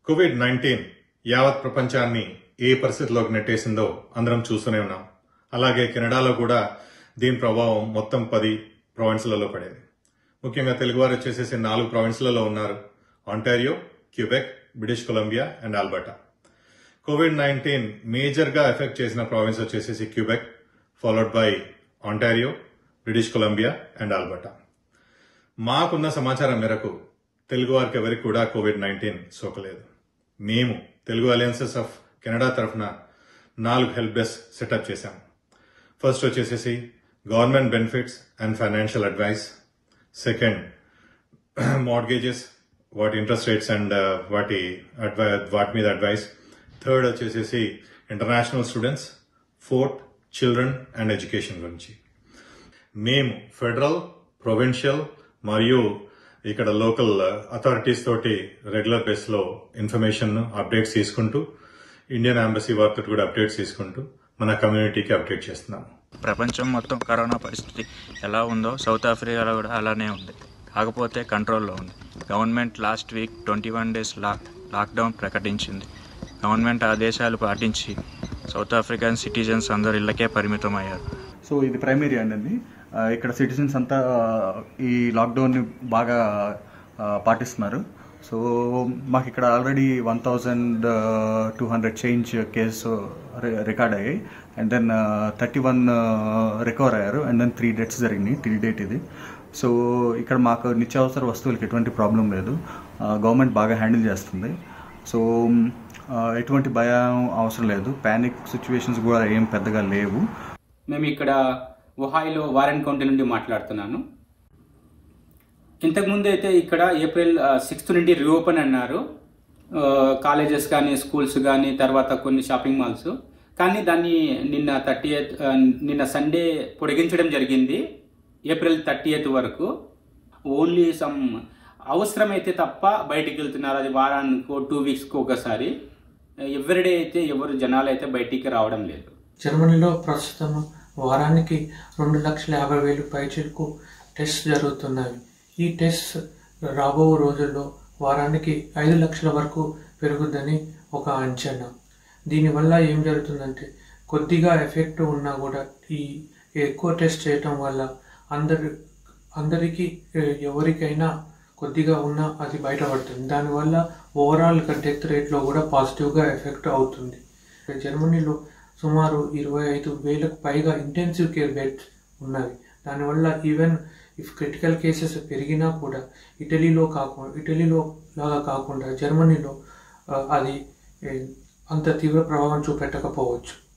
Covid nineteen యావత్ ప్రపంచాన్ని ఏ పరిస్థితిలోకి నెట్టేసిందో అందరం చూస్తూనే ఉన్నాం అలాగే కెనడాలో కూడా దీని ప్రభావం మొత్తం పది ప్రావిన్స్లలో పడేది ముఖ్యంగా తెలుగువారు వచ్చేసేసి నాలుగు ప్రావిన్స్లలో ఉన్నారు Ontario Quebec British Columbia and Alberta COVID nineteen మేజర్గా ఎఫెక్ట్ చేసిన ప్రావిన్స్ వచ్చేసేసి Quebec followed by Ontario British Columbia and Alberta మాకున్న సమాచారం మేరకు తెలుగు వారికి ఎవరికి కూడా కోవిడ్ నైన్టీన్ సోకలేదు మేము తెలుగు అలయన్సెస్ ఆఫ్ కెనడా తరఫున నాలుగు హెల్ప్ డెస్క్ సెటప్ చేశాం ఫస్ట్ వచ్చేసేసి government benefits and financial advice second mortgages వాటి ఇంట్రెస్ట్ రేట్స్ అండ్ వాటి అడ్వై వాటి మీద అడ్వైస్ థర్డ్ వచ్చేసేసి international students fourth children and education గురించి మేము ఫెడరల్ ప్రొవిన్షియల్ మరియు ఇక్కడ లోకల్ అథారిటీస్ తోటి రెగ్యులర్ బేస్ లో ఇన్ఫర్మేషన్ అప్డేట్స్ తీసుకుంటూ ఇండియన్ ఎంబసీ వారితో కూడా అప్డేట్స్ తీసుకుంటూ మన కమ్యూనిటీకి అప్డేట్ చేస్తున్నాము ప్రపంచం మొత్తం కరోనా పరిస్థితి ఎలా ఉందో సౌత్ ఆఫ్రికాలో కూడా అలానే ఉంది కాకపోతే కంట్రోల్లో ఉంది government last week twenty one days lock lockdown ప్రకటించింది గవర్నమెంట్ ఆదేశాలు పాటించి సౌత్ ఆఫ్రికన్ సిటిజన్స్ అందరు ఇళ్ళకే పరిమితం అయ్యారు సో ఇది ప్రైమరీ అండి ఆ, ఇక్కడ సిటిజన్స్ అంతా ఆ, ఈ లాక్డౌన్ని బాగా ఆ, పాటిస్తున్నారు సో మాకు ఇక్కడ already one thousand two hundred change case record అయ్యాయి and then thirty one recover అయ్యారు అండ్ దెన్ త్రీ డేట్స్ జరిగినాయి త్రీ డేట్ ఇది సో ఇక్కడ మాకు నిత్యావసర వస్తువులకి ఎటువంటి ప్రాబ్లం లేదు గవర్నమెంట్ బాగా హ్యాండిల్ చేస్తుంది సో ఆ, ఎటువంటి భయం అవసరం లేదు ప్యానిక్ సిచ్యువేషన్స్ కూడా ఏం పెద్దగా లేవు మేము ఇక్కడ ఒహాయిలో వారెన్ కౌంటీ నుండి మాట్లాడుతున్నాను ఇంతకుముందు అయితే ఇక్కడ ఏప్రిల్ సిక్స్త్ నుండి రీఓపెన్ అన్నారు కాలేజెస్ కానీ స్కూల్స్ కానీ తర్వాత కొన్ని షాపింగ్ మాల్స్ కానీ దాన్ని నిన్న థర్టీ ఎయిత్ నిన్న సండే పొడిగించడం జరిగింది ఏప్రిల్ థర్టీ ఎయిత్ వరకు ఓన్లీ సమ్ అవసరమైతే తప్ప బయటికి వెళ్తున్నారు అది వారానికో టూ వీక్స్కి ఒకసారి ఎవ్రీడే అయితే ఎవరు జనాలు అయితే బయటికి రావడం లేదు జర్మనీలో ప్రస్తుతం వారానికి రెండు లక్షల యాభై వేలు పైచలకు టెస్ట్ జరుగుతున్నాయి ఈ టెస్ట్ రాబో రోజుల్లో వారానికి ఐదు లక్షల వరకు పెరుగుద్దని ఒక అంచనా దీనివల్ల ఏం జరుగుతుందంటే కొద్దిగా ఎఫెక్ట్ ఉన్నా కూడా ఈ ఎక్కువ టెస్ట్ చేయటం వల్ల అందరి అందరికీ ఏ, ఎవరికైనా కొద్దిగా ఉన్నా అది బయటపడుతుంది దానివల్ల ఓవరాల్ డెత్ రేట్లో కూడా పాజిటివ్గా ఎఫెక్ట్ అవుతుంది జర్మనీలో సుమారు ఇరవై ఐదు వేలకు పైగా ఇంటెన్సివ్ కేర్ బెడ్స్ ఉన్నవి దానివల్ల ఈవెన్ ఇఫ్ క్రిటికల్ కేసెస్ పెరిగినా కూడా ఇటలీలో కాకుండా ఇటలీలో లాగా కాకుండా జర్మనీలో ఆ, అది ఏ, అంత తీవ్ర ప్రభావం చూపెట్టకపోవచ్చు